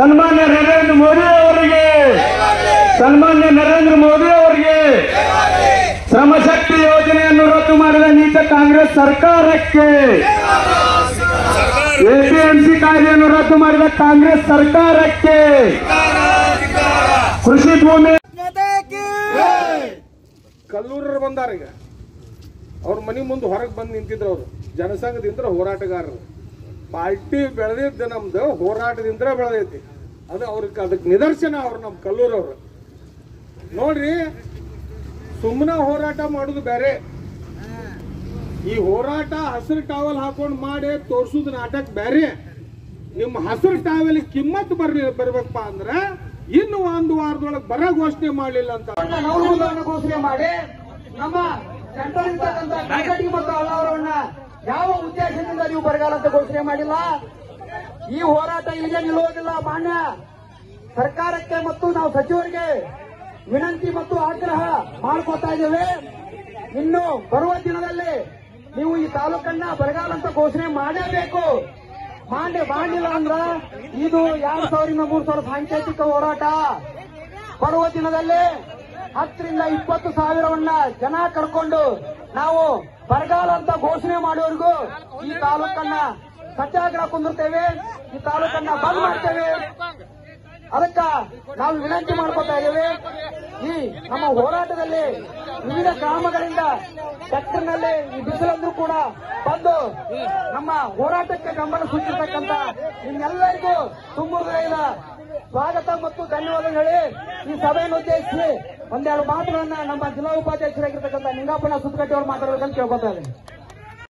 ಸನ್ಮಾನ್ಯ ನರೇಂದ್ರ ಮೋದಿ ಅವರಿಗೆ ಸನ್ಮಾನ್ಯ ನರೇಂದ್ರ ಮೋದಿ ಅವರಿಗೆ ಶ್ರಮಶಕ್ತಿ ಯೋಜನೆಯನ್ನು ರದ್ದು ಮಾಡಿದ ನೀಚ ಕಾಂಗ್ರೆಸ್ ಸರ್ಕಾರಕ್ಕೆ ಎಪಿಎಂಸಿ ಕಾಯ್ದೆಯನ್ನು ರದ್ದು ಮಾಡಿದ ಕಾಂಗ್ರೆಸ್ ಸರ್ಕಾರಕ್ಕೆ ಕೃಷಿ ಭೂಮಿ ಕಲ್ಲೂರರು ಬಂದಾರ ಈಗ ಅವ್ರ ಮನೆ ಮುಂದೆ ಹೊರಗೆ ಬಂದು ನಿಂತಿದ್ರು ಅವರು ಜನಸಂಘದಿಂದ ಹೋರಾಟಗಾರರು ಪಾರ್ಟಿ ಬೆಳೆದಿದ್ದು ನಮ್ದು ಹೋರಾಟದಿಂದ ಬೆಳೆದೈತಿ ಅದು ಅವ್ರಿಗೆ ಅದಕ್ಕೆ ನಿದರ್ಶನ ಅವ್ರು ನಮ್ಮ ಕಲ್ಲೂರವ್ರು ನೋಡ್ರಿ ಸುಮ್ಮನೆ ಹೋರಾಟ ಮಾಡೋದು ಬೇರೆ ಈ ಹೋರಾಟ ಹಸಿರು ಟಾವಲ್ ಹಾಕೊಂಡು ಮಾಡಿ ತೋರ್ಸುದು ನಾಟಕ ಬೇರೆ ನಿಮ್ಮ ಹಸಿರು ಟಾವೆಲ್ ಕಿಮ್ಮತ್ ಬರ್ಲಿ ಬರ್ಬೇಕಪ್ಪ ಅಂದ್ರೆ ಇನ್ನು ಒಂದು ವಾರದೊಳಗೆ ಬರ ಘೋಷಣೆ ಮಾಡಲಿಲ್ಲ ಅಂತ ನವಲಗುಂದವನ್ನು ಘೋಷಣೆ ಮಾಡಿ ನಮ್ಮ ಸೆಂಟ್ರಲ್ಲಿರ್ತಕ್ಕಂಥ ಕಟಗಿ ಮತ್ತು ಅಳ್ಳಾವರವನ್ನ ಯಾವ ಉದ್ದೇಶದಿಂದ ನೀವು ಬರಗಾಲ ಅಂತ ಘೋಷಣೆ ಮಾಡಿಲ್ಲ ಈ ಹೋರಾಟ ಇಲ್ಲಿಗೆ ನಿಲ್ಲುವುದಿಲ್ಲ ಮಾನ್ಯ ಸರ್ಕಾರಕ್ಕೆ ಮತ್ತು ನಾವು ಸಚಿವರಿಗೆ ವಿನಂತಿ ಮತ್ತು ಆಗ್ರಹ ಮಾಡ್ಕೊತಾ ಇದ್ದೇವೆ ಇನ್ನು ಬರುವ ದಿನದಲ್ಲಿ ನೀವು ಈ ತಾಲೂಕನ್ನ ಬರಗಾಲ ಅಂತ ಘೋಷಣೆ ಮಾಡಲೇಬೇಕು ಮಾಡಿ ಮಾಡಿಲ್ಲ ಅಂದ್ರ ಇದು ಎರಡ್ ಸಾವಿರದಿಂದ ಮೂರ್ ಸಾವಿರ ಸಾಂಕೇತಿಕ ಹೋರಾಟ ಬರುವ ದಿನದಲ್ಲಿ ಹತ್ತರಿಂದ ಇಪ್ಪತ್ತು ಸಾವಿರವನ್ನ ಜನ ಕರ್ಕೊಂಡು ನಾವು ಬರಗಾಲ ಅಂತ ಘೋಷಣೆ ಮಾಡೋವರೆಗೂ ಈ ತಾಲೂಕನ್ನ ಸತ್ಯಾಗ್ರಹ ಕುಂದಿರ್ತೇವೆ ಈ ತಾಲೂಕನ್ನ ಬಂದ್ ಮಾಡ್ತೇವೆ ಅದಕ್ಕ ನಾವು ವಿನಂತಿ ಮಾಡ್ಕೊತಾ ಇದ್ದೇವೆ ಈ ನಮ್ಮ ಹೋರಾಟದಲ್ಲಿ ವಿವಿಧ ಗ್ರಾಮಗಳಿಂದ ಟ್ರ್ಯಾಕ್ಟರ್ನಲ್ಲಿ ಈ ಬಿಸಿಲಂದ್ರೂ ಕೂಡ ಬಂದು ನಮ್ಮ ಹೋರಾಟಕ್ಕೆ ಬೆಂಬಲ ಸೂಚಿಸತಕ್ಕಂತ ನಿಮ್ಮೆಲ್ಲರಿಗೂ ತುಂಬ ಹೃದಯದ ಸ್ವಾಗತ ಮತ್ತು ಧನ್ಯವಾದ ಹೇಳಿ ಈ ಸಭೆಯನ್ನು ಉದ್ದೇಶಿಸಿ ಒಂದೆರಡು ಮಾತುಗಳನ್ನ ನಮ್ಮ ಜಿಲ್ಲಾ ಉಪಾಧ್ಯಕ್ಷರಾಗಿರ್ತಕ್ಕಂಥ ನಿಂಗಪ್ಪನ ಸುತ್ತಗಟ್ಟಿ ಅವರು ಮಾತಾಡಬೇಕಂತ ಕೇಳ್ಕೊತಾ ಇದ್ದೀನಿ